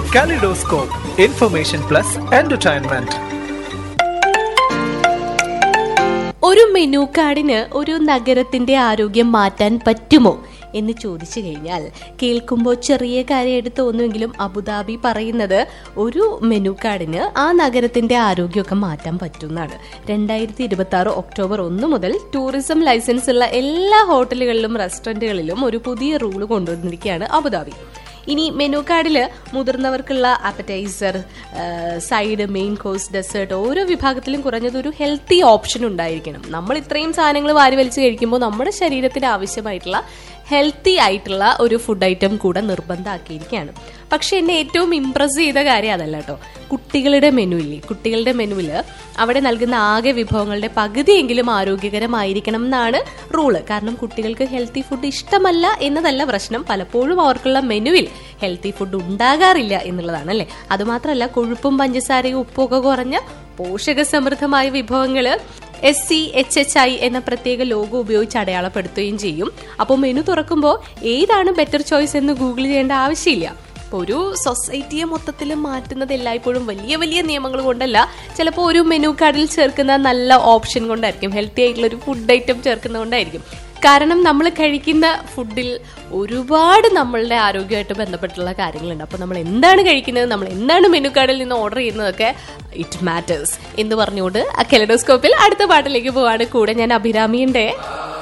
Kaleidoscope, information plus entertainment. ഒരു menu കാർഡിന് ഒരു നഗരത്തിന്റെ ആരോഗ്യം മാറ്റാൻ പറ്റുമോ എന്ന് ചോദിച്ചു കഴിഞ്ഞാൽ കേൾക്കുമ്പോൾ ചെറിയ കാര്യമായിട്ട് തോന്നുമെങ്കിലും അബുദാബി പറയുന്നത് ഒരു മെനു കാർഡിന് ആ നഗരത്തിന്റെ ആരോഗ്യമൊക്കെ മാറ്റാൻ പറ്റുമെന്നാണ് രണ്ടായിരത്തി ഇരുപത്തി ആറ് ഒക്ടോബർ ഒന്ന് മുതൽ ടൂറിസം ലൈസൻസ് ഉള്ള എല്ലാ ഹോട്ടലുകളിലും റെസ്റ്റോറന്റുകളിലും ഒരു പുതിയ റൂള് കൊണ്ടുവന്നിരിക്കുകയാണ് അബുദാബി ഇനി മെനു കാർഡിൽ മുതിർന്നവർക്കുള്ള appetiser side main course dessert ഓരോ വിഭാഗത്തിലും കുറഞ്ഞത് ഒരു ഹെൽത്തി ഓപ്ഷൻ ഉണ്ടായിരിക്കണം നമ്മൾ ഇത്രയും സാധനങ്ങൾ വാരി വലിച്ച് കഴിക്കുമ്പോൾ നമ്മുടെ ശരീരത്തിന് ആവശ്യമായിട്ടുള്ള ഹെൽത്തി ആയിട്ടുള്ള ഒരു ഫുഡ് ഐറ്റം കൂടെ നിർബന്ധമാക്കിയിരിക്കുകയാണ് പക്ഷെ എന്നെ ഏറ്റവും ഇംപ്രസ് ചെയ്ത കാര്യം അതല്ല കേട്ടോ കുട്ടികളുടെ മെനു ഇല്ലേ കുട്ടികളുടെ മെനുവിൽ അവിടെ നൽകുന്ന ആകെ വിഭവങ്ങളുടെ പകുതിയെങ്കിലും ആരോഗ്യകരമായിരിക്കണം എന്നാണ് റൂള് കാരണം കുട്ടികൾക്ക് ഹെൽത്തി ഫുഡ് ഇഷ്ടമല്ല എന്നതല്ല പ്രശ്നം പലപ്പോഴും അവർക്കുള്ള മെനുവിൽ ഹെൽത്തി ഫുഡ് ഉണ്ടാകാറില്ല എന്നുള്ളതാണ് അല്ലേ അതുമാത്രമല്ല കൊഴുപ്പും പഞ്ചസാരയും ഉപ്പും ഒക്കെ കുറഞ്ഞ പോഷക സമൃദ്ധമായ വിഭവങ്ങള് S C H H I എന്ന പ്രത്യേക ലോഗോ ഉപയോഗിച്ച് അടയാളപ്പെടുത്തുകയും ചെയ്യും അപ്പോൾ മെനു തുറക്കുമ്പോൾ ഏതാണ് ബെറ്റർ ചോയ്സ് എന്ന് ഗൂഗിൾ ചെയ്യേണ്ട ആവശ്യമില്ല ഇപ്പോൾ ഒരു സൊസൈറ്റിയെ മൊത്തത്തിൽ മാറ്റുന്നത് എല്ലായ്പ്പോഴും വലിയ വലിയ നിയമങ്ങൾ കൊണ്ടല്ല ചിലപ്പോൾ ഒരു മെനു കാർഡിൽ ചേർക്കുന്ന നല്ല ഓപ്ഷൻ കൊണ്ടായിരിക്കും ഹെൽത്തി ആയിട്ടുള്ള ഒരു ഫുഡ് ഐറ്റം ചേർക്കുന്നതുകൊണ്ടായിരിക്കും കാരണം നമ്മൾ കഴിക്കുന്ന ഫുഡിൽ ഒരുപാട് നമ്മളുടെ ആരോഗ്യമായിട്ട് ബന്ധപ്പെട്ടുള്ള കാര്യങ്ങളുണ്ട് അപ്പോൾ നമ്മൾ എന്താണ് കഴിക്കുന്നത് നമ്മൾ എന്താണ് മെനു കാർഡിൽ നിന്ന് ഓർഡർ ചെയ്യുന്നതൊക്കെ ഇറ്റ് മാറ്റേഴ്സ് എന്ന് പറഞ്ഞുകൊണ്ട് ആ കെലഡോസ്കോപ്പിൽ അടുത്ത പാട്ടിലേക്ക് പോവാണ് കൂടെ ഞാൻ അഭിരാമിയുടെ